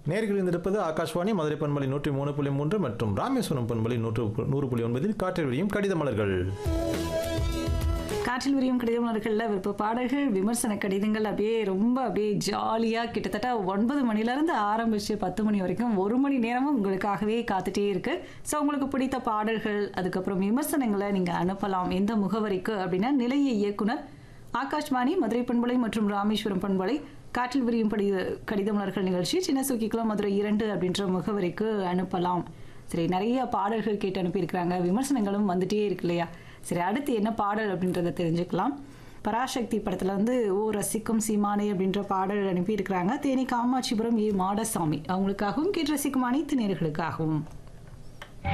நேர்கள் இருந்திருப்பது ஆகாஷ்வாணி மதுரை பண்பலை நூற்றி மூணு புள்ளி மூன்று மற்றும் ராமேஸ்வரம் பண்பலை நூற்று நூறு புள்ளி ஒன்பதில் காற்றில் விரியும் கடித மலர்கள் காற்றில் விரியும் கடித மலர்களில் விருப்ப பாடல்கள் விமர்சன கடிதங்கள் அப்படியே ரொம்ப அப்படியே ஜாலியாக கிட்டத்தட்ட ஒன்பது மணிலேருந்து ஆரம்பித்து பத்து மணி வரைக்கும் ஒரு மணி நேரமும் உங்களுக்காகவே காத்துட்டே இருக்கு ஸோ உங்களுக்கு பிடித்த பாடல்கள் அதுக்கப்புறம் விமர்சனங்களை நீங்கள் அனுப்பலாம் எந்த முகவரிக்கு அப்படின்னா நிலைய இயக்குனர் ஆகாஷ்வாணி மதுரை பண்பலை மற்றும் ராமேஸ்வரம் பண்பலை காற்றில் விரியும் படி கடித மலர்கள் நிகழ்ச்சி சின்ன சுக்கிக்குளம் மதுரை இரண்டு அப்படின்ற முகவரிக்கு அனுப்பலாம் சரி நிறைய பாடல்கள் கேட்டு அனுப்பியிருக்கிறாங்க விமர்சனங்களும் வந்துட்டே இருக்கு இல்லையா சரி அடுத்து என்ன பாடல் அப்படின்றத தெரிஞ்சுக்கலாம் பராசக்தி படத்தில் வந்து ஓ ரசிக்கும் சீமானே அப்படின்ற பாடல் அனுப்பியிருக்கிறாங்க தேனி காமாட்சிபுரம் ஏ மாடசாமி அவங்களுக்காகவும் கேட்டு ரசிக்கும் அனைத்து நேர்களுக்காகவும்